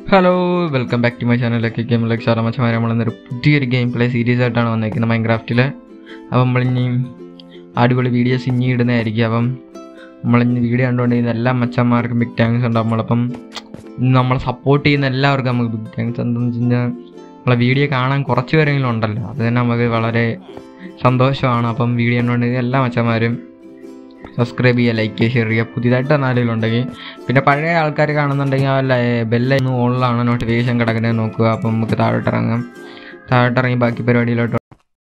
Hello welcome back to my ചാനലിലേക്ക് ഗെയിമിലേക്ക് ശർമ്മച്ചമാരെ നമ്മളിന്നൊരു പുതിയൊരു ഗെയിം പ്ലേ സീരീസ് ആയിട്ടാണ് വന്നേക്കുന്നത് മൈൻക്രാഫ്റ്റിൽ അപ്പം നമ്മളിനി അടിപൊളി വീഡിയോസ് ഇനി ഇടുന്നതായിരിക്കും അപ്പം നമ്മളിനി വീഡിയോ കണ്ടുകൊണ്ടിരുന്ന എല്ലാ മച്ചന്മാർക്കും ബിഗ് താങ്ക്സ് ഉണ്ട് നമ്മളപ്പം ഇന്ന് നമ്മളെ സപ്പോർട്ട് ചെയ്യുന്ന എല്ലാവർക്കും നമുക്ക് ബിഗ് താങ്ക്സ് എന്താണെന്ന് വെച്ച് കഴിഞ്ഞാൽ നമ്മളെ വീഡിയോ കാണാൻ കുറച്ച് പേരെങ്കിലും ഉണ്ടല്ലോ അത് തന്നെ നമുക്ക് വളരെ സന്തോഷമാണ് അപ്പം വീഡിയോ കണ്ടുകൊണ്ടിരുന്ന എല്ലാ മച്ചന്മാരും സബ്സ്ക്രൈബ് ചെയ്യുക ലൈക്ക് ചെയ്യുക ഷെയർ ചെയ്യുക പുതിയതായിട്ട് ആരെങ്കിലും ഉണ്ടെങ്കിൽ പിന്നെ പഴയ ആൾക്കാർ കാണുന്നുണ്ടെങ്കിൽ ആ ബെല്ലൊന്ന് ഓണിലാണ് നോട്ടിഫിക്കേഷൻ കിടക്കുന്നത് നോക്കുക അപ്പം നമുക്ക് താഴോട്ട് ഇറങ്ങാം താഴോട്ട് ഇറങ്ങി ബാക്കി പരിപാടിയിലോട്ട്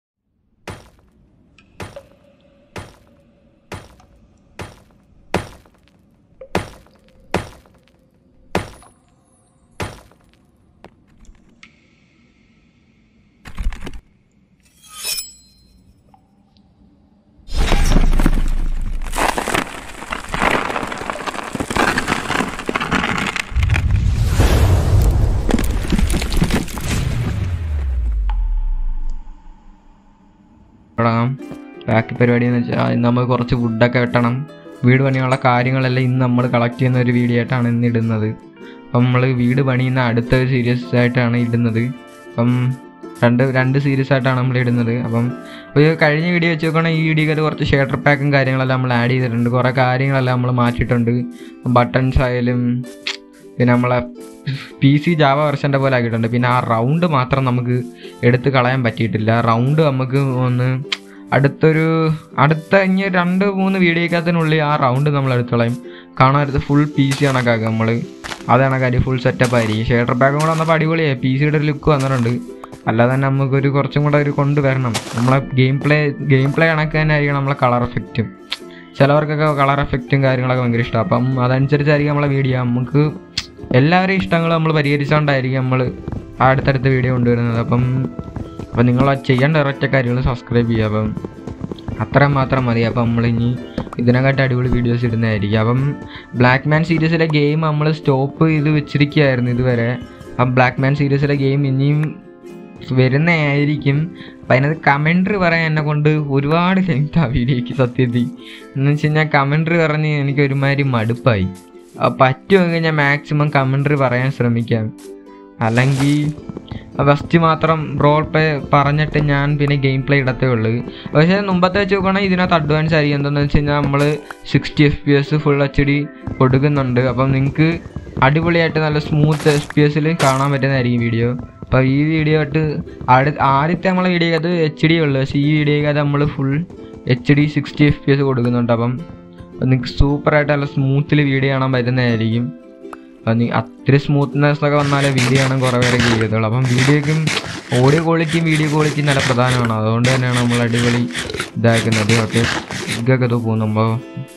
തുടങ്ങാം ബാക്കി പരിപാടി എന്ന് വെച്ചാൽ ഇന്ന് നമുക്ക് കുറച്ച് ഫുഡൊക്കെ വെട്ടണം വീട് പണിയുള്ള കാര്യങ്ങളെല്ലാം ഇന്ന് നമ്മൾ കളക്ട് ചെയ്യുന്ന ഒരു വീഡിയോ ആയിട്ടാണ് ഇന്ന് ഇടുന്നത് അപ്പം നമ്മൾ വീട് പണിയുന്ന അടുത്ത ഒരു സീരീസ് ആയിട്ടാണ് ഇടുന്നത് അപ്പം രണ്ട് രണ്ട് സീരീസ് ആയിട്ടാണ് നമ്മൾ ഇടുന്നത് അപ്പം ഒരു കഴിഞ്ഞ വീഡിയോ വെച്ച് നോക്കുകയാണെങ്കിൽ ഈ വീഡിയോയിൽ കുറച്ച് ഷേട്ടർ പാക്കും കാര്യങ്ങളെല്ലാം നമ്മൾ ആഡ് ചെയ്തിട്ടുണ്ട് കുറേ കാര്യങ്ങളെല്ലാം നമ്മൾ മാറ്റിയിട്ടുണ്ട് ബട്ടൺസ് ആയാലും പിന്നെ നമ്മളെ പി സി ജാവ വെർഷൻ്റെ പോലെ ആക്കിയിട്ടുണ്ട് പിന്നെ ആ റൗണ്ട് മാത്രം നമുക്ക് എടുത്ത് കളയാൻ പറ്റിയിട്ടില്ല റൗണ്ട് നമുക്ക് ഒന്ന് അടുത്തൊരു അടുത്ത ഇനി രണ്ട് മൂന്ന് വീഡിയോക്കകത്തിനുള്ളിൽ ആ റൗണ്ട് നമ്മൾ എടുത്ത് കളയും കാണാൻ ഫുൾ പി സി കണക്കാക്കുക നമ്മൾ അതാണ് കാര്യം ഫുൾ സെറ്റപ്പ് ആയിരിക്കും ഷേഡർ പാക്കും കൂടെ വന്നപ്പോൾ അടിപൊളിയായി പി സിയുടെ ഒരു ലുക്ക് വന്നിട്ടുണ്ട് അല്ലാതെ തന്നെ നമുക്കൊരു കുറച്ചും കൂടെ ഒരു കൊണ്ടുവരണം നമ്മളെ ഗെയിം പ്ലേ ഗെയിം പ്ലേ കണക്ക് തന്നെ ആയിരിക്കണം നമ്മളെ കളർ എഫക്റ്റും ചിലവർക്കൊക്കെ കളർ എഫക്റ്റും കാര്യങ്ങളൊക്കെ ഭയങ്കര ഇഷ്ടമാണ് അപ്പം അതനുസരിച്ചായിരിക്കും നമ്മളെ വീഡിയോ നമുക്ക് എല്ലാവരെയും ഇഷ്ടങ്ങൾ നമ്മൾ പരിഹരിച്ചുകൊണ്ടായിരിക്കും നമ്മൾ അടുത്തടുത്ത വീഡിയോ കൊണ്ടുവരുന്നത് അപ്പം അപ്പം നിങ്ങൾ ചെയ്യേണ്ട ഒരൊറ്റ കാര്യങ്ങൾ സബ്സ്ക്രൈബ് ചെയ്യുക അപ്പം അത്രയും മാത്രം മതി അപ്പം നമ്മൾ ഇനി ഇതിനെക്കാട്ടി അടിപൊളി വീഡിയോസ് ഇടുന്നതായിരിക്കും അപ്പം ബ്ലാക്ക് മാൻ സീരീസിലെ ഗെയിം നമ്മൾ സ്റ്റോപ്പ് ചെയ്ത് വെച്ചിരിക്കുകയായിരുന്നു ഇതുവരെ അപ്പം ബ്ലാക്ക് മാൻ സീരീസിലെ ഗെയിം ഇനിയും വരുന്നതായിരിക്കും അപ്പം അതിനകത്ത് കമൻട്രി പറയാൻ എന്നെ കൊണ്ട് ഒരുപാട് ലെങ്ത് ആ വീഡിയോയ്ക്ക് സത്യത്തിൽ എന്ന് വെച്ച് കഴിഞ്ഞാൽ കമൻട്രി പറഞ്ഞ് എനിക്ക് ഒരുമാതിരി മടുപ്പായി പറ്റുമെങ്കിൽ ഞാൻ മാക്സിമം കമൻട്രി പറയാൻ ശ്രമിക്കാം അല്ലെങ്കിൽ ഫസ്റ്റ് മാത്രം റോൾ പ്ലേ പറഞ്ഞിട്ട് ഞാൻ പിന്നെ ഗെയിം പ്ലേ ഇടത്തേ ഉള്ളൂ പക്ഷേ മുമ്പത്തെ വെച്ച് നോക്കുകയാണെങ്കിൽ ഇതിനകത്ത് അഡ്വാൻസ് ആയിരിക്കും എന്താണെന്ന് വെച്ച് കഴിഞ്ഞാൽ നമ്മൾ sixty F P S full H D കൊടുക്കുന്നുണ്ട് അപ്പം നിങ്ങൾക്ക് അടിപൊളിയായിട്ട് നല്ല സ്മൂത്ത് എഫ് പി എസിൽ കാണാൻ പറ്റുന്നതായിരിക്കും വീഡിയോ അപ്പോൾ ഈ വീഡിയോ ആയിട്ട് അടു ആദ്യത്തെ നമ്മളെ വീഡിയോക്കകത്ത് എച്ച് ഡി ഉള്ളു പക്ഷേ ഈ വീഡിയോക്കകത്ത് നമ്മൾ full H D sixty F P S കൊടുക്കുന്നുണ്ട് അപ്പം നിങ്ങൾക്ക് സൂപ്പറായിട്ട് നല്ല സ്മൂത്തിൽ വീഡിയോ കാണാൻ പറ്റുന്നതായിരിക്കും അപ്പം നീ അത്ര സ്മൂത്ത്നെസ് ഒക്കെ വന്നാലേ വീഡിയോ കാണാൻ കുറേ പേരെ ചെയ്യത്തുള്ളൂ അപ്പം വീഡിയോയ്ക്കും ഓഡിയോ ക്വാളിറ്റിയും വീഡിയോ ക്വാളിറ്റിയും നല്ല പ്രധാനമാണ് അതുകൊണ്ട് തന്നെയാണ് നമ്മൾ അടിപൊളി ഇതാക്കുന്നത് ഓക്കെ ഇതൊക്കെ പോകുമ്പോൾ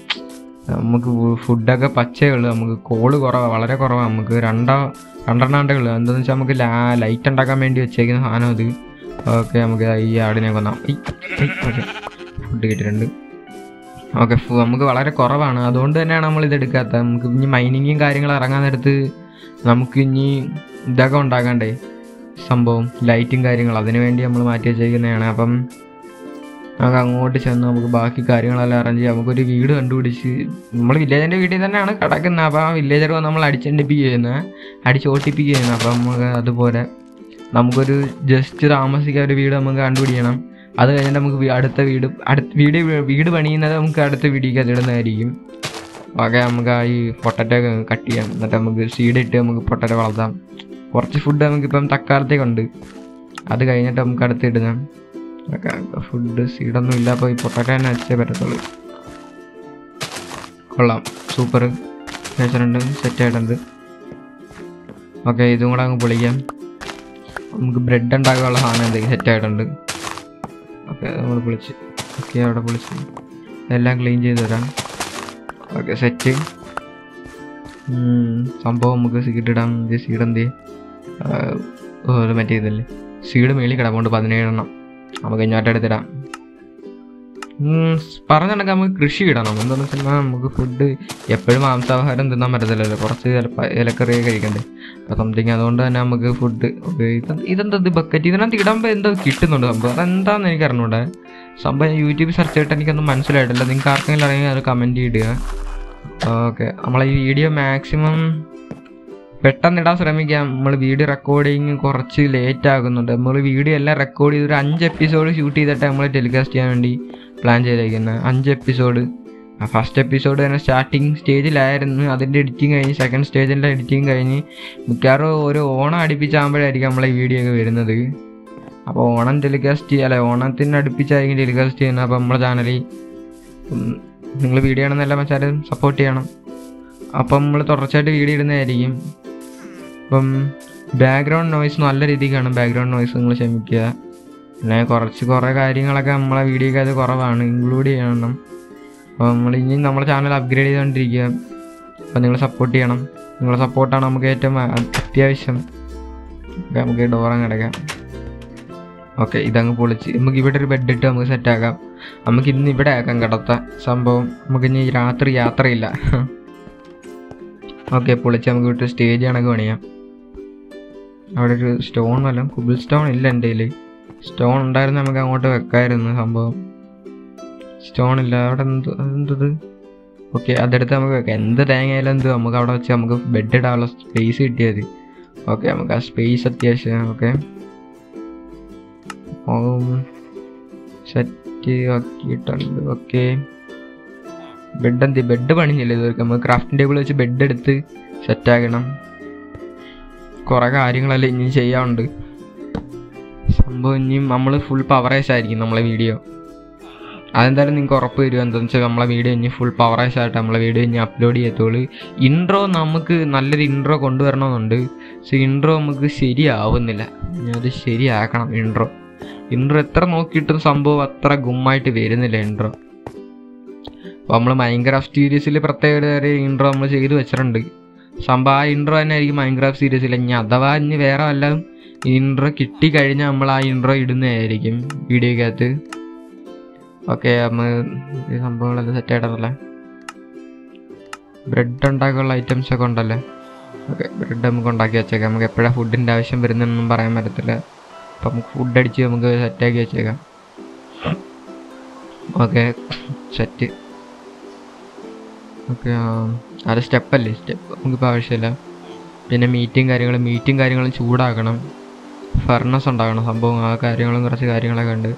നമുക്ക് ഫുഡൊക്കെ പച്ചയേ ഉള്ളൂ നമുക്ക് കോള് കുറവാണ് വളരെ കുറവാണ് നമുക്ക് രണ്ടോ രണ്ടെണ്ണാണ്ടേ ഉള്ളൂ എന്താണെന്ന് വെച്ചാൽ നമുക്ക് ലാ ലൈറ്റ് ഉണ്ടാക്കാൻ വേണ്ടി വെച്ചേക്കുന്ന സാധനം അത് ഓക്കെ നമുക്ക് ഈ ആടിനെ കൊന്നാം ഓക്കെ ഫുഡ് കിട്ടിയിട്ടുണ്ട് ഓക്കെ നമുക്ക് വളരെ കുറവാണ് അതുകൊണ്ട് തന്നെയാണ് നമ്മൾ ഇത് എടുക്കാത്തത് നമുക്ക് ഇനി മൈനിങ്ങും കാര്യങ്ങളും ഇറങ്ങാൻ നേരത്ത് നമുക്ക് ഇനി ഇതൊക്കെ ഉണ്ടാക്കണ്ടേ സംഭവം ലൈറ്റും കാര്യങ്ങളും അതിനു വേണ്ടി നമ്മൾ മാറ്റി വെച്ചേക്കുന്നതാണ് അപ്പം നമുക്ക് അങ്ങോട്ട് ചെന്ന് നമുക്ക് ബാക്കി കാര്യങ്ങളെല്ലാം അറേഞ്ച് ചെയ്യാം നമുക്കൊരു വീട് കണ്ടുപിടിച്ച് നമ്മൾ വില്ലേജറിൻ്റെ വീട്ടിൽ തന്നെയാണ് കിടക്കുന്നത് അപ്പോൾ ആ വില്ലേജർ വന്ന് നമ്മൾ അടിച്ചണ്ടിപ്പിക്കുന്നത് അടിച്ചോട്ടിപ്പിക്കുന്നത് അപ്പം നമുക്ക് അതുപോലെ നമുക്കൊരു ജസ്റ്റ് താമസിക്കാൻ ഒരു വീട് നമുക്ക് കണ്ടുപിടിക്കണം അത് കഴിഞ്ഞിട്ട് നമുക്ക് അടുത്ത വീട് അടുത്ത വീട് വീട് പണിയുന്നത് നമുക്ക് അടുത്ത വീടിലേക്ക് അതിടുന്നതായിരിക്കും ഓക്കെ നമുക്ക് ആ ഈ പൊട്ടറ്റോ കട്ട് ചെയ്യാം എന്നിട്ട് നമുക്ക് സീഡ് ഇട്ട് നമുക്ക് പൊട്ടറ്റോ വളർത്താം കുറച്ച് ഫുഡ് നമുക്കിപ്പം തക്കാലത്തേക്കുണ്ട് അത് കഴിഞ്ഞിട്ട് നമുക്ക് അടുത്ത് ഇടുന്ന ഓക്കെ ഫുഡ് സീഡൊന്നും ഇല്ല അപ്പോൾ ഈ പൊട്ടറ്റോ തന്നെ വെച്ചേ പറ്റത്തുള്ളൂ കൊള്ളാം സൂപ്പർ വെച്ചിട്ടുണ്ട് സെറ്റ് ആയിട്ടുണ്ട് ഓക്കെ ഇതും കൂടെ അങ്ങ് പൊളിക്കാം നമുക്ക് ബ്രെഡ് ഉണ്ടാക്കാനുള്ള സാധനം എന്തെങ്കിലും സെറ്റ് ആയിട്ടുണ്ട് ഓക്കെ നമ്മൾ പൊളിച്ച് ഓക്കെ അവിടെ പൊളിച്ച് എല്ലാം ക്ലീൻ ചെയ്ത് തരാം ഓക്കെ സെറ്റ് സംഭവം നമുക്ക് സീഡ് ഇടാം എന്ത് സീഡ് എന്ത് ഓ മറ്റേ ഇതല്ലേ സീഡ് മേളിൽ കിടപ്പുണ്ട് പതിനേഴെണ്ണം നമുക്ക് ഇങ്ങോട്ട് എടുത്തിടാം പറഞ്ഞിട്ടുണ്ടെങ്കിൽ നമുക്ക് കൃഷി ഇടണം എന്താണെന്ന് വെച്ചാൽ നമുക്ക് ഫുഡ് എപ്പോഴും മാംസാഹാരം തിന്നാൻ പറ്റത്തില്ലല്ലോ കുറച്ച് ചിലപ്പോൾ ഇലക്കറിയൊക്കെ കഴിക്കണ്ടേ അപ്പോൾ സംതിങ് അതുകൊണ്ട് തന്നെ നമുക്ക് ഫുഡ് ഇതെന്താ ഇത് ബക്കറ്റ് ഇതിനകത്ത് ഇടുമ്പോൾ എന്തോ കിട്ടുന്നുണ്ട് സംഭവം അതെന്താണെന്ന് എനിക്ക് അറിഞ്ഞൂടെ സംഭവം യൂട്യൂബിൽ സെർച്ച് ചെയ്തിട്ട് എനിക്കൊന്നും മനസ്സിലായിട്ടില്ല നിങ്ങൾക്ക് ആർക്കെങ്കിലും അറിയാമെങ്കിൽ അത് കമൻറ്റ് ഇടുക ഓക്കെ നമ്മളെ ഈ വീഡിയോ മാക്സിമം പെട്ടെന്ന് ഇടാൻ ശ്രമിക്കാം നമ്മൾ വീഡിയോ റെക്കോർഡിങ് കുറച്ച് ലേറ്റ് ആകുന്നുണ്ട് നമ്മൾ വീഡിയോ എല്ലാം റെക്കോർഡ് ചെയ്ത് ഒരു അഞ്ച് എപ്പിസോഡ് ഷൂട്ട് ചെയ്തിട്ട് നമ്മൾ ടെലികാസ്റ്റ് ചെയ്യാൻ വേണ്ടി പ്ലാൻ ചെയ്തേക്കുന്നത് അഞ്ച് എപ്പിസോഡ് ഫസ്റ്റ് എപ്പിസോഡ് തന്നെ സ്റ്റാർട്ടിങ് സ്റ്റേജിലായിരുന്നു അതിൻ്റെ എഡിറ്റിംഗ് കഴിഞ്ഞ് സെക്കൻഡ് സ്റ്റേജിൻ്റെ എഡിറ്റിംഗ് കഴിഞ്ഞ് മിക്കവാറും ഒരു ഓണം അടുപ്പിച്ചാകുമ്പോഴായിരിക്കും നമ്മളെ ഈ വീഡിയോ ഒക്കെ വരുന്നത് അപ്പോൾ ഓണം ടെലികാസ്റ്റ് അല്ല ഓണത്തിന് അടുപ്പിച്ചായിരിക്കും ടെലികാസ്റ്റ് ചെയ്യുന്നത് അപ്പോൾ നമ്മുടെ ചാനലിൽ നിങ്ങൾ വീഡിയോ ആണെന്നെല്ലാം വെച്ചാൽ സപ്പോർട്ട് ചെയ്യണം അപ്പം നമ്മൾ തുടർച്ചയായിട്ട് വീഡിയോ ഇടുന്നതായിരിക്കും അപ്പം ബാക്ക്ഗ്രൗണ്ട് നോയ്സ് നല്ല രീതിക്ക് കാണും ബാക്ക്ഗ്രൗണ്ട് നോയ്സ് നിങ്ങൾ ക്ഷമിക്കുക പിന്നെ കുറച്ച് കുറേ കാര്യങ്ങളൊക്കെ നമ്മളെ വീഡിയോക്ക് അത് കുറവാണ് ഇൻക്ലൂഡ് ചെയ്യണം അപ്പോൾ നമ്മൾ ഇനി നമ്മുടെ ചാനൽ അപ്ഗ്രേഡ് ചെയ്തുകൊണ്ടിരിക്കുക അപ്പോൾ നിങ്ങൾ സപ്പോർട്ട് ചെയ്യണം നിങ്ങളുടെ സപ്പോർട്ടാണ് നമുക്ക് ഏറ്റവും അ- അത്യാവശ്യം ഓക്കെ, നമുക്ക് ഡോറം കിടക്കാം ഓക്കെ ഇതങ്ങ് പൊളിച്ച് നമുക്ക് ഇവിടെ ഒരു ബെഡ് ഇട്ട് നമുക്ക് സെറ്റാക്കാം നമുക്ക് ഇന്ന് ഇവിടെ ആക്കാം കിടത്ത സംഭവം നമുക്ക് ഇനി രാത്രി യാത്രയില്ല ഓക്കെ പൊളിച്ച് നമുക്ക് വിട്ട് സ്റ്റേജ് കണക്ക് പണിയാം അവിടെ ഒരു സ്റ്റോൺ വല്ലതും കുബിൾ സ്റ്റോൺ ഇല്ല എൻ്റെ കയ്യിൽ സ്റ്റോൺ ഉണ്ടായിരുന്നു നമുക്ക് അങ്ങോട്ട് വെക്കായിരുന്നു സംഭവം സ്റ്റോൺ ഇല്ല അവിടെ എന്ത് എന്തത് ഓക്കെ അതെടുത്ത് നമുക്ക് വെക്കാം എന്ത് തേങ്ങയായാലും എന്ത് നമുക്ക് അവിടെ വെച്ച് നമുക്ക് ബെഡ് ഇടാനുള്ള സ്പേസ് കിട്ടിയത് ഓക്കെ നമുക്ക് ആ സ്പേസ് അത്യാവശ്യം ഓക്കെ സെറ്റ് ആക്കിയിട്ടുണ്ട് ഓക്കെ ബെഡ് എന്ത് ബെഡ് പണിഞ്ഞില്ല ഇതുവരെ നമുക്ക് ക്രാഫ്റ്റിംഗ് ടേബിൾ വെച്ച് ബെഡ് എടുത്ത് സെറ്റാക്കണം കുറേ കാര്യങ്ങളെല്ലാം ഇനി ചെയ്യാനുണ്ട് സംഭവം ഇനിയും നമ്മൾ ഫുൾ പവറേജ് ആയിരിക്കും നമ്മളെ വീഡിയോ അതെന്തായാലും നിങ്ങൾക്ക് ഉറപ്പ് തരുമോ എന്താണെന്ന് വെച്ചാൽ നമ്മളെ വീഡിയോ ഇനി ഫുൾ പവറേജ് ആയിട്ട് നമ്മളെ വീഡിയോ ഇനി അപ്ലോഡ് ചെയ്യത്തുള്ളൂ ഇൻട്രോ നമുക്ക് നല്ലൊരു ഇൻട്രോ കൊണ്ടുവരണമെന്നുണ്ട് പക്ഷേ ഇൻട്രോ നമുക്ക് ശരിയാവുന്നില്ല ഇനി അത് ശരിയാക്കണം ഇൻട്രോ ഇൻട്രോ എത്ര നോക്കിയിട്ടും സംഭവം അത്ര ഗുമ്മായിട്ട് വരുന്നില്ല ഇൻട്രോ അപ്പോൾ നമ്മൾ മൈൻക്രാഫ്റ്റ് സീരീസിൽ പ്രത്യേക ഒരു ഇൻട്രോ നമ്മൾ ചെയ്ത് വെച്ചിട്ടുണ്ട് സംഭവം ആ ഇൻട്രോ തന്നെ ആയിരിക്കും മൈൻക്രാഫ്റ്റ് സീരീസിൽ ഇനി അഥവാ ഇനി വേറെ വല്ലതും ഇൻട്രോ കിട്ടിക്കഴിഞ്ഞാൽ നമ്മൾ ആ ഇൻട്രോ ഇടുന്നതായിരിക്കും വീഡിയോക്കകത്ത് ഓക്കെ നമ്മൾ ഈ സംഭവങ്ങളെല്ലാം സെറ്റ് ആയിട്ടല്ലേ ബ്രെഡ് ഉണ്ടാക്കാനുള്ള ഐറ്റംസ് ഒക്കെ ഉണ്ടല്ലേ ഓക്കെ ബ്രെഡ് നമുക്ക് ഉണ്ടാക്കി വെച്ചേക്കാം നമുക്ക് എപ്പോഴാണ് ഫുഡിൻ്റെ ആവശ്യം വരുന്നതെന്നൊന്നും പറയാൻ പറ്റത്തില്ല അപ്പം നമുക്ക് ഫുഡ് അടിച്ച് നമുക്ക് സെറ്റാക്കി വെച്ചേക്കാം ഓക്കെ സെറ്റ് ഓക്കെ അത് സ്റ്റെപ്പല്ലേ സ്റ്റെപ്പ് നമുക്കിപ്പോൾ ആവശ്യമില്ല പിന്നെ മീറ്റും കാര്യങ്ങളും മീറ്റും കാര്യങ്ങളും ചൂടാക്കണം ഫർണസ് ഉണ്ടാക്കണം സംഭവം ആ കാര്യങ്ങളും കുറച്ച് കാര്യങ്ങളൊക്കെ ഉണ്ട്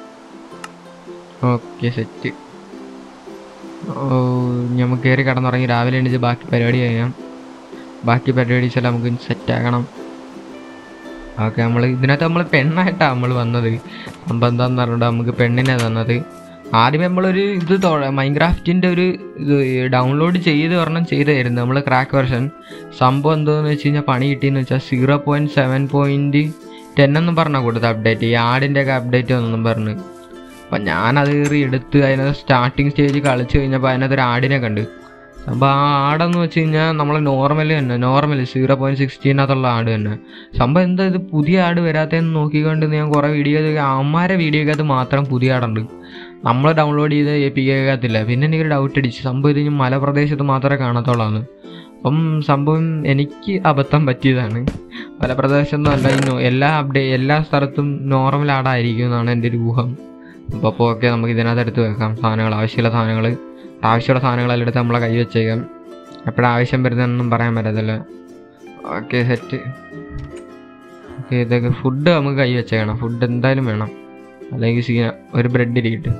ഓക്കെ സെറ്റ് ഓ നമുക്ക് കയറി കിടന്നുറങ്ങി രാവിലെ എണീച്ച് ബാക്കി പരിപാടി ചെയ്യാം ബാക്കി പരിപാടീസ് എല്ലാം നമുക്ക് സെറ്റ് ആക്കണം ഓക്കെ നമ്മൾ ഇതിനകത്ത് നമ്മൾ പെണ്ണായിട്ടാണ് നമ്മൾ വന്നത് സംഭവം എന്താണെന്ന് പറഞ്ഞിട്ട് നമുക്ക് പെണ്ണിനെ തന്നത് ആദ്യമേ നമ്മളൊരു ഇത് മൈൻക്രാഫ്റ്റിൻ്റെ ഒരു ഇത് ഡൗൺലോഡ് ചെയ്ത് ഒരെണ്ണം ചെയ്തായിരുന്നു നമ്മൾ ക്രാക്ക് വെർഷൻ സംഭവം എന്താണെന്ന് വെച്ച് കഴിഞ്ഞാൽ പണി കിട്ടിയെന്ന് വെച്ചാൽ zero point seven point ten എന്നും പറഞ്ഞാൽ കൊടുത്ത അപ്ഡേറ്റ് ഈ ആടിൻ്റെ ഒക്കെ അപ്ഡേറ്റ് ഒന്നും പറഞ്ഞ് അപ്പം ഞാനത് കയറി എടുത്ത് അതിനകത്ത് സ്റ്റാർട്ടിങ് സ്റ്റേജ് കളിച്ച് കഴിഞ്ഞപ്പോൾ അതിനകത്ത് ഒരു ആടിനെ കണ്ട് അപ്പോൾ ആ ആടെന്ന് വെച്ച് കഴിഞ്ഞാൽ നമ്മൾ നോർമൽ തന്നെ നോർമൽ സീറോ പോയിൻറ്റ് സിക്സ്റ്റീനകത്തുള്ള ആട് തന്നെ സംഭവം എന്താ ഇത് പുതിയ ആട് വരാത്തതെന്ന് നോക്കിക്കൊണ്ട് ഞാൻ കുറേ വീഡിയോ അമ്മമാരെ വീഡിയോക്കകത്ത് മാത്രം പുതിയ ആടുണ്ട് നമ്മൾ ഡൗൺലോഡ് ചെയ്ത് ഏൽപ്പിക്കകത്തില്ല പിന്നെ എനിക്കൊരു ഡൗട്ട് അടിച്ച് സംഭവം ഇത് ഇനി മലപ്രദേശത്ത് മാത്രമേ കാണത്തുള്ളാന്ന് അപ്പം സംഭവം എനിക്ക് അബദ്ധം പറ്റിയതാണ് മലപ്രദേശത്തൊന്നും അല്ല ഈ നോ- എല്ലാ അപ്ഡേ എല്ലാ സ്ഥലത്തും നോർമൽ ആടായിരിക്കും എന്നാണ് എൻ്റെ ഒരു ഊഹം അപ്പോൾ അപ്പോൾ ഓക്കെ നമുക്ക് ഇതിനകത്ത് എടുത്ത് വെക്കാം സാധനങ്ങൾ ആവശ്യമുള്ള സാധനങ്ങൾ ആവശ്യമുള്ള സാധനങ്ങളെല്ലാം എടുത്ത് നമ്മളെ കൈ വെച്ചേക്കാം എപ്പോഴാണ് ആവശ്യം വരുന്നതെന്നൊന്നും പറയാൻ പറ്റത്തില്ല ഓക്കെ സെറ്റ് ഓക്കെ ഇതൊക്കെ ഫുഡ് നമുക്ക് കൈ വെച്ചേക്കണം ഫുഡ് എന്തായാലും വേണം അല്ലെങ്കിൽ സീന ഒരു ബ്രെഡ് ഇരിക്കട്ടെ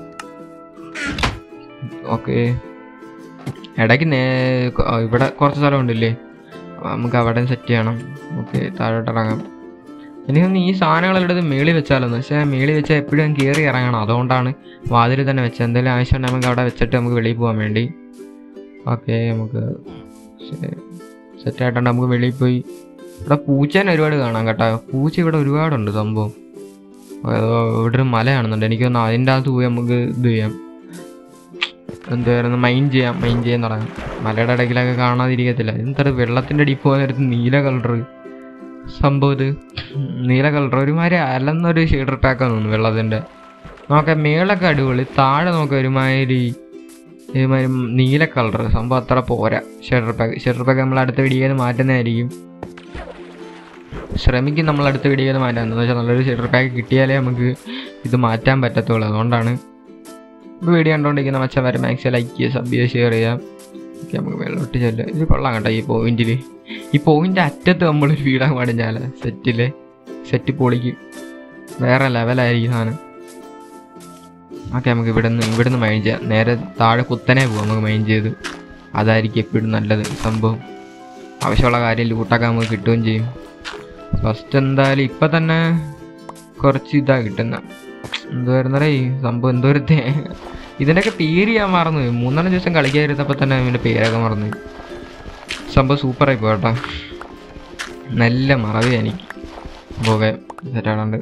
ഓക്കെ ഇടയ്ക്ക് നേ കൊ- ആ, ഇവിടെ കുറച്ച് സ്ഥലം ഉണ്ടല്ലേ അപ്പൊ നമുക്ക് അവിടെ സെറ്റ് ചെയ്യണം ഓക്കെ താഴോട്ട് ഇറങ്ങാം എനിക്കൊന്ന് ഈ സാധനങ്ങളെല്ലാം എടുത്ത് മേളിൽ വെച്ചാലെന്ന് പക്ഷേ മേളിൽ വെച്ചാൽ എപ്പോഴും കയറി ഇറങ്ങണം അതുകൊണ്ടാണ് വാതിൽ തന്നെ വെച്ചത് എന്തെങ്കിലും ആവശ്യം ഉണ്ടെങ്കിൽ നമുക്ക് അവിടെ വെച്ചിട്ട് നമുക്ക് വെളിയിൽ പോകാൻ വേണ്ടി ഓക്കെ നമുക്ക് സെറ്റായിട്ടുണ്ട് നമുക്ക് വെളിയിൽ പോയി ഇവിടെ പൂച്ചേനെ ഒരുപാട് കാണാം കേട്ടോ പൂച്ച ഇവിടെ ഒരുപാടുണ്ട് സംഭവം അത് ഇവിടെ ഒരു മല കാണുന്നുണ്ട് എനിക്ക് തോന്നുന്നു അതിൻ്റെ അകത്ത് പോയി നമുക്ക് ഇത് ചെയ്യാം എന്തായിരുന്നു മൈൻ ചെയ്യാം മൈൻ ചെയ്യാൻ തുടങ്ങാം മലയുടെ ഇടയ്ക്കിലൊക്കെ കാണാതിരിക്കത്തില്ല എന്താ വെള്ളത്തിൻ്റെ അടിയിൽ പോകാൻ നേരത്ത് നീല കളർ സംഭവം ഇത് നീല കളർ ഒരുമാതിരി അലന്നൊരു ഷെയ്ഡർ പാക്കാന്ന് തോന്നുന്നു വെള്ളത്തിൻ്റെ നോക്കാം മേളൊക്കെ അടിപൊളി താഴെ നോക്കാം ഒരുമാതിരി ഒരുമാതിരി നീല കളർ സംഭവം അത്ര പോരാ ഷെയ്ഡർ പാക്ക് ഷെയ്ഡർ പാക്ക് നമ്മൾ അടുത്ത വീഡിയോയിൽ മാറ്റുന്നതായിരിക്കും ശ്രമിക്കും നമ്മൾ അടുത്ത വീഡിയോയിൽ മാറ്റാൻ എന്താണെന്ന് വെച്ചാൽ നല്ലൊരു ഷെയ്ഡർ പാക്ക് കിട്ടിയാലേ നമുക്ക് ഇത് മാറ്റാൻ പറ്റത്തുള്ളൂ അതുകൊണ്ടാണ് ഇപ്പോൾ വീഡിയോ കണ്ടുകൊണ്ടിരിക്കുന്ന മച്ചാൻ വരെ മാക്സിമം ലൈക്ക് ചെയ്യുക സബ് ചെയ്യുക ഷെയർ ചെയ്യുക ഓക്കെ നമുക്ക് വെള്ളോട്ട് ചെല്ലാം ഇത് കൊള്ളാം കേട്ടോ ഈ പോയിന്റിൽ ഈ പോയിന്റ് അറ്റത്ത് നമ്മളൊരു വീടാൻ പാടില്ല സെറ്റില് സെറ്റ് പൊളിക്കും വേറെ ലെവലായിരിക്കും സാധനം ഓക്കെ നമുക്ക് ഇവിടെ നിന്ന് ഇവിടെ നിന്ന് മൈൻ ചെയ്യാം നേരെ താഴെ കുത്തനെ പോകാം നമുക്ക് മൈൻ ചെയ്ത് അതായിരിക്കും എപ്പോഴും നല്ലത് സംഭവം ആവശ്യമുള്ള കാര്യം ലൂട്ടൊക്കെ നമുക്ക് കിട്ടുകയും ചെയ്യും ഫസ്റ്റ് എന്തായാലും ഇപ്പം തന്നെ കുറച്ച് ഇതാ കിട്ടുന്ന എന്തുവായിരുന്നറേ ഈ സംഭവം എന്തോരത്തെ ഇതിൻ്റെയൊക്കെ പേര് ഞാൻ മറന്നു പോയി. മൂന്നാല് ദിവസം കളിക്കാതിരുന്നപ്പോൾ തന്നെ ഇതിൻ്റെ പേരൊക്കെ മറന്നു പോയി. സംഭവം സൂപ്പറായി പോകട്ടോ നല്ല മറവി എനിക്ക് പോകെ സെറ്റാണുണ്ട്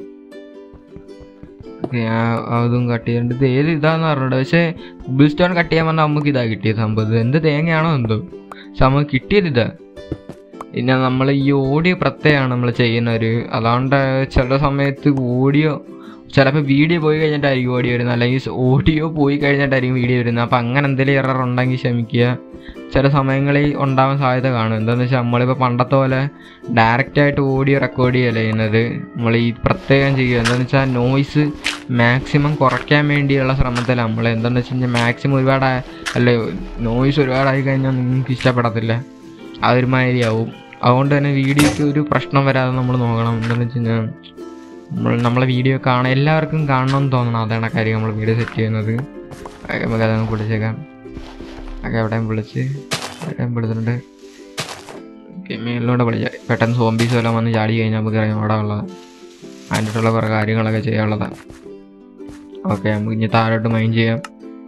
ഓക്കെ അതും കട്ട് ചെയ്തിട്ടുണ്ട് ഇത് ഏത് ഇതാന്ന് പറഞ്ഞിട്ട് പക്ഷേ കുബിൾ സ്റ്റോൺ കട്ട് ചെയ്യാൻ വന്നാൽ നമുക്ക് ഇതാ കിട്ടിയത് സംഭവം ഇത് എന്ത് തേങ്ങയാണോ എന്തോ പക്ഷെ നമുക്ക് കിട്ടിയത് ഇതാ പിന്നെ നമ്മൾ ഈ ഓഡിയോ പ്രത്യേകമാണ് നമ്മൾ ചെയ്യുന്ന ഒരു അതുകൊണ്ട് ചില സമയത്ത് ഓഡിയോ ചിലപ്പോൾ വീഡിയോ പോയി കഴിഞ്ഞിട്ടായിരിക്കും ഓഡിയോ വരുന്നത് അല്ലെങ്കിൽ ഓഡിയോ പോയി കഴിഞ്ഞിട്ടായിരിക്കും വീഡിയോ വരുന്നത് അപ്പോൾ അങ്ങനെ എന്തെങ്കിലും എറർ ഉണ്ടെങ്കിൽ ക്ഷമിക്കുക ചില സമയങ്ങളിൽ ഉണ്ടാവാൻ സാധ്യത കാണും എന്താണെന്ന് വെച്ചാൽ നമ്മളിപ്പോൾ പണ്ടത്തെ പോലെ ഡയറക്റ്റായിട്ട് ഓഡിയോ റെക്കോർഡ് ചെയ്യല്ല ചെയ്യുന്നത് നമ്മൾ ഈ പ്രത്യേകം ചെയ്യുക എന്താണെന്ന് വെച്ചാൽ നോയ്സ് മാക്സിമം കുറയ്ക്കാൻ വേണ്ടിയുള്ള ശ്രമത്തിലാണ് നമ്മൾ എന്താണെന്ന് വെച്ച് കഴിഞ്ഞാൽ മാക്സിമം ഒരുപാട് ആ- അല്ല നോയ്സ് ഒരുപാടായി കഴിഞ്ഞാൽ നിങ്ങൾക്ക് ഇഷ്ടപ്പെടത്തില്ല ആ ഒരുമാതിരി ആവും അതുകൊണ്ട് തന്നെ വീഡിയോക്ക് ഒരു പ്രശ്നം വരാതെ നമ്മൾ നോക്കണം എന്താണെന്ന് വെച്ച് കഴിഞ്ഞാൽ നമ്മൾ നമ്മളെ വീഡിയോ കാണാൻ എല്ലാവർക്കും കാണണം എന്ന് തോന്നണം അതാണ് കാര്യം നമ്മൾ വീഡിയോ സെറ്റ് ചെയ്യുന്നത് അത് നമുക്ക് അതങ്ങ് പൊളിച്ചേക്കാം ഒക്കെ എവിടെയും വിളിച്ച് എവിടെയും വിളിച്ചിട്ടുണ്ട് ഓക്കെ മേലിലൂടെ വിളിച്ച പെട്ടെന്ന് സോംബീസ് വല്ലതും വന്ന് ചാടി കഴിഞ്ഞാൽ നമുക്ക് ഇറങ്ങി ഓടാനുള്ളതാണ് അതിൻ്റെ അടുത്തുള്ള കുറേ കാര്യങ്ങളൊക്കെ ചെയ്യാനുള്ളതാണ് ഓക്കെ നമുക്ക് ഇനി താഴോട്ട് മൈൻഡ് ചെയ്യാം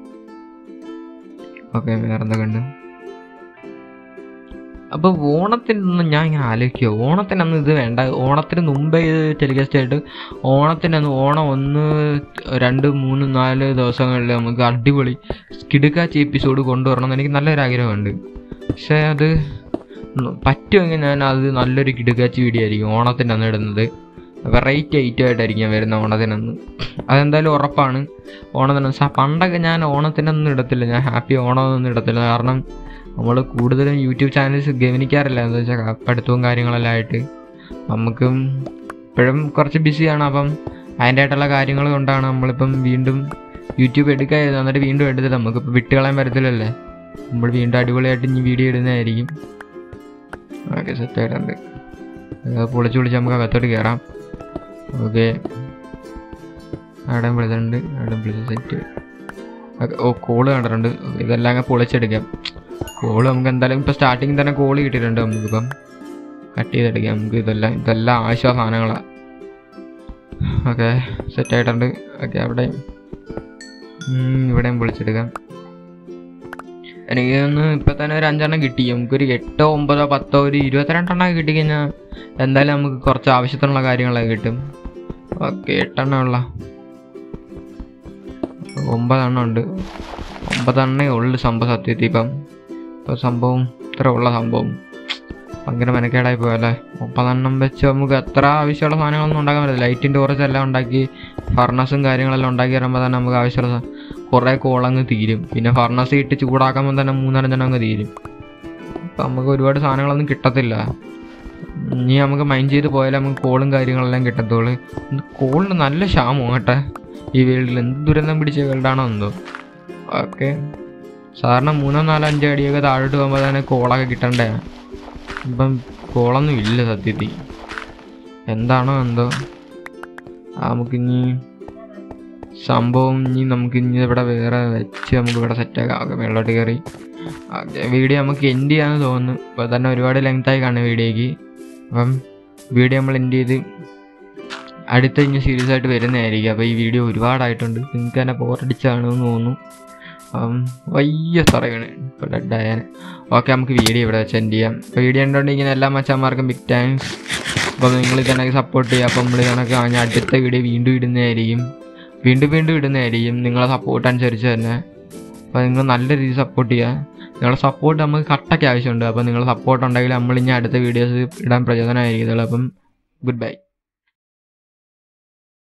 ഓക്കെ വേറെ എന്തൊക്കെ ഉണ്ട് അപ്പോൾ ഓണത്തിനൊന്നും ഞാൻ ഇങ്ങനെ ആലോചിക്കുക ഓണത്തിനന്ന് ഇത് വേണ്ട ഓണത്തിന് മുമ്പേ ഇത് ടെലികാസ്റ്റ് ആയിട്ട് ഓണത്തിനന്ന് ഓണം ഒന്ന് രണ്ട് മൂന്ന് നാല് ദിവസങ്ങളിൽ നമുക്ക് അടിപൊളി കിടുക്കാച്ചി എപ്പിസോഡ് കൊണ്ടുവരണമെന്ന് എനിക്ക് നല്ലൊരു ആഗ്രഹമുണ്ട് പക്ഷേ അത് ന- പറ്റുമെങ്കിൽ ഞാൻ അത് നല്ലൊരു കിടുക്കാച്ചി വീഡിയോ ആയിരിക്കും ഓണത്തിൻ്റെ അന്ന് ഇടുന്നത് വെറൈറ്റി ഐറ്റം ആയിട്ടായിരിക്കും ഞാൻ വരുന്ന ഓണത്തിനന്ന് അതെന്തായാലും ഉറപ്പാണ് ഓണത്തിന് സ- പണ്ടൊക്കെ ഞാൻ ഓണത്തിനൊന്നും ഇടത്തില്ല ഞാൻ ഹാപ്പി ഓണമൊന്നും ഇടത്തില്ല കാരണം നമ്മൾ കൂടുതലും യൂട്യൂബ് ചാനൽസ് ഗവനിക്കാറില്ല എന്താ വെച്ചാൽ പഠിത്തവും കാര്യങ്ങളെല്ലാം ആയിട്ട് നമുക്കും ഇപ്പോഴും കുറച്ച് ബിസിയാണ് അപ്പം അതിൻ്റെ ആയിട്ടുള്ള കാര്യങ്ങൾ കൊണ്ടാണ് നമ്മളിപ്പം വീണ്ടും യൂട്യൂബ് എടുക്കുക എന്നിട്ട് വീണ്ടും എടുത്തില്ല നമുക്കിപ്പോൾ വിട്ടുകളയാൻ പറ്റത്തില്ലല്ലേ നമ്മൾ വീണ്ടും അടിപൊളിയായിട്ട് ഇനി വീഡിയോ ഇടുന്നതായിരിക്കും ഓക്കെ സെറ്റായിട്ടുണ്ട് പൊളിച്ച് പൊളിച്ച് നമുക്ക് അകത്തോട്ട് കയറാം ഓക്കെ അവിടെയും വിളിച്ചിട്ടുണ്ട് അവിടെയും വിളിച്ച് സെറ്റ് ഓ കോള് കണ്ടിട്ടുണ്ട് ഇതെല്ലാം അങ്ങ് പൊളിച്ചെടുക്കാം കോള് നമുക്ക് എന്തായാലും ഇപ്പോൾ സ്റ്റാർട്ടിങ് തന്നെ കോള് കിട്ടിയിട്ടുണ്ട് നമുക്കിപ്പം കട്ട് ചെയ്തെടുക്കാം നമുക്ക് ഇതെല്ലാം ഇതെല്ലാം ആവശ്യമായ സാധനങ്ങളാണ് ഓക്കെ സെറ്റായിട്ടുണ്ട് ഓക്കെ അവിടെ ഇവിടെയും പൊളിച്ചെടുക്കാം എനിക്ക് ഒന്ന് ഇപ്പം തന്നെ ഒരു അഞ്ചെണ്ണം കിട്ടി നമുക്കൊരു എട്ടോ ഒമ്പതോ പത്തോ ഒരു ഇരുപത്തിരണ്ടെണ്ണം കിട്ടിക്കഴിഞ്ഞാൽ എന്തായാലും നമുക്ക് കുറച്ച് ആവശ്യത്തിനുള്ള കാര്യങ്ങളൊക്കെ കിട്ടും ഓക്കെ എട്ടെണ്ണം ഉള്ള ഒമ്പതെണ്ണം ഉണ്ട് ഒമ്പതെണ്ണേ ഉള്ളു സംഭവം സത്യത്തിൽ ഇപ്പം ഇപ്പം സംഭവം ഇത്ര ഉള്ള സംഭവം ഭയങ്കര മെനക്കേടായി പോയല്ലേ ഒമ്പതെണ്ണം വെച്ച് നമുക്ക് എത്ര ആവശ്യമുള്ള സാധനങ്ങളൊന്നും ഉണ്ടാക്കാൻ പറ്റില്ല ലൈറ്റിൻ്റെ കുറച്ച് എല്ലാം ഉണ്ടാക്കി ഫർണസും കാര്യങ്ങളെല്ലാം ഉണ്ടാക്കി വരുമ്പോൾ തന്നെ നമുക്ക് ആവശ്യമുള്ള സ- കുറേ കോളങ്ങ് തീരും പിന്നെ ഫർണസ് ഇട്ട് ചൂടാക്കുമ്പോൾ തന്നെ മൂന്നാലഞ്ചെണ്ണം അങ്ങ് തീരും അപ്പം നമുക്ക് ഒരുപാട് സാധനങ്ങളൊന്നും കിട്ടത്തില്ല ഇനി നമുക്ക് മൈൻഡ് ചെയ്ത് പോയാലേ നമുക്ക് കോളും കാര്യങ്ങളെല്ലാം കിട്ടത്തുള്ളൂ കോളിന് നല്ല ക്ഷാമം കേട്ടെ ഈ വേൾഡിൽ എന്ത് ദുരന്തം പിടിച്ച വേൾഡാണോ എന്തോ ഓക്കെ സാധാരണ മൂന്നോ നാലോ അഞ്ചോ അടിയൊക്കെ താഴോട്ട് പോകുമ്പോൾ തന്നെ കോളൊക്കെ കിട്ടണ്ടേ ഇപ്പം കോളൊന്നും ഇല്ല സത്യത്തിൽ എന്താണോ എന്തോ ആ നമുക്കിനി സംഭവം ഇനി നമുക്ക് ഇനി ഇവിടെ വേറെ വെച്ച് നമുക്ക് ഇവിടെ സെറ്റാക്കാം ഓക്കെ വെള്ളോട്ട് കയറി വീഡിയോ നമുക്ക് എൻഡ് ചെയ്യാന്ന് തോന്നുന്നു ഇപ്പോൾ തന്നെ ഒരുപാട് ലെങ്തായി കാണും വീഡിയോയ്ക്ക് അപ്പം വീഡിയോ നമ്മൾ എൻഡ് ചെയ്ത് അടുത്ത ഇനി സീരിയസ് ആയിട്ട് വരുന്നതായിരിക്കും അപ്പോൾ ഈ വീഡിയോ ഒരുപാടായിട്ടുണ്ട് നിങ്ങൾക്ക് തന്നെ ബോറടിച്ചാണെന്ന് തോന്നുന്നു അപ്പം വയ്യ സ്ഥലമാണ് ഇപ്പോൾ ഡെഡായാൻ ഓക്കെ നമുക്ക് വീഡിയോ ഇവിടെ വെച്ച് എൻഡ് ചെയ്യാം അപ്പോൾ വീഡിയോ ഉണ്ടോണ്ടെങ്കിൽ എല്ലാ മച്ചന്മാർക്കും ബിഗ് താങ്ക്സ് അപ്പോൾ നിങ്ങൾ ഇതണക്ക് സപ്പോർട്ട് ചെയ്യുക അപ്പോൾ നമ്മൾ ഇതണക്ക് ഞാൻ അടുത്ത വീഡിയോ വീണ്ടും ഇടുന്നതായിരിക്കും വീണ്ടും വീണ്ടും ഇടുന്നതായിരിക്കും നിങ്ങളെ സപ്പോർട്ട് അനുസരിച്ച് തന്നെ അപ്പോൾ നിങ്ങൾ നല്ല രീതിയിൽ സപ്പോർട്ട് ചെയ്യുക നിങ്ങളുടെ സപ്പോർട്ട് നമുക്ക് കട്ടയ്ക്ക് ആവശ്യമുണ്ട് അപ്പോൾ നിങ്ങളുടെ സപ്പോർട്ട് ഉണ്ടെങ്കിൽ നമ്മൾ ഇനി അടുത്ത വീഡിയോസ് ഇടാൻ പ്രചോദനമായിരിക്കത്തുള്ളൂ അപ്പം ഗുഡ് ബൈ